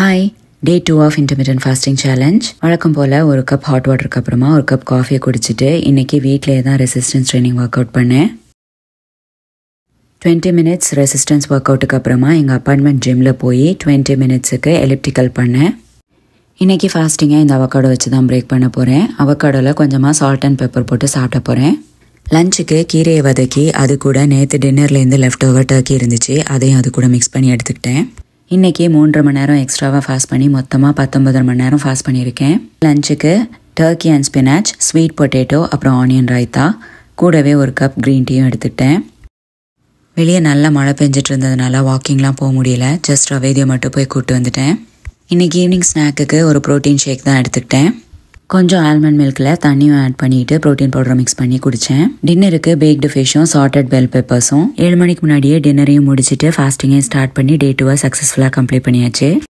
hi day two of intermittent fasting challenge வழக்கம் போல் ஒரு கப் ஹாட் வாட்டருக்கு அப்புறமா ஒரு கப் காஃபியை குடிச்சிட்டு இன்னைக்கு வீட்டிலேயே தான் ரெசிஸ்டன்ஸ் ட்ரைனிங் ஒர்க் அவுட் பண்ணேன் டுவெண்ட்டி மினிட்ஸ் ரெசிஸ்டன்ஸ் ஒர்க் அவுட்டுக்கு அப்புறமா எங்கள் அப்பார்ட்மெண்ட் ஜிம்மில் போய் டுவெண்ட்டி மினிட்ஸுக்கு எலிப்டிக்கல் பண்ணேன் இன்னைக்கு ஃபாஸ்டிங்காக இந்த அவக்காடோ வச்சு தான் பிரேக் பண்ண போகிறேன் அவக்காடோவில் கொஞ்சமாக சால்ட் அண்ட் பெப்பர் போட்டு சாப்பிட போகிறேன் லஞ்சுக்கு கீரையை வதக்கி அது கூட நேற்று டின்னர்லேருந்து லெஃப்ட் ஓவர் டர்க்கி இருந்துச்சு அதையும் அது கூட மிக்ஸ் பண்ணி எடுத்துக்கிட்டேன் இன்றைக்கி மூன்றரை மணி நேரம் எக்ஸ்ட்ராவாக ஃபாஸ்ட் பண்ணி மொத்தமாக பத்தொன்பதரை மணி நேரம் ஃபாஸ்ட் பண்ணியிருக்கேன் லஞ்சுக்கு turkey and spinach sweet potato அப்புறம் ஆனியன் ரைத்தா கூடவே ஒரு கப் க்ரீன் டீயும் எடுத்துக்கிட்டேன் வெளியே நல்லா மழை பெஞ்சிட்டு இருந்ததுனால வாக்கிங்லாம் போக முடியல ஜஸ்ட் ரவேதியை மட்டும் போய் கூப்பிட்டு வந்துட்டேன் இன்றைக்கி ஈவினிங் ஸ்நாக்குக்கு ஒரு ப்ரோட்டீன் ஷேக் தான் எடுத்துக்கிட்டேன் கொஞ்சம் ஆல்மண்ட் மில்கில் தண்ணியும் ஆட் பண்ணிட்டு ப்ரோட்டீன் பவுடரை மிக்ஸ் பண்ணி குடித்தேன் டின்னருக்கு பேக்டு ஃபிஷ்ஷும் சால்டட் பெல் பெப்பர்ஸும் ஏழு மணிக்கு முன்னாடியே டின்னரையும் முடிச்சுட்டு ஃபாஸ்டிங்கையும் ஸ்டார்ட் பண்ணி டே டூவாக சக்ஸஸ்ஃபுல்லாக கம்ப்ளீட் பண்ணியாச்சு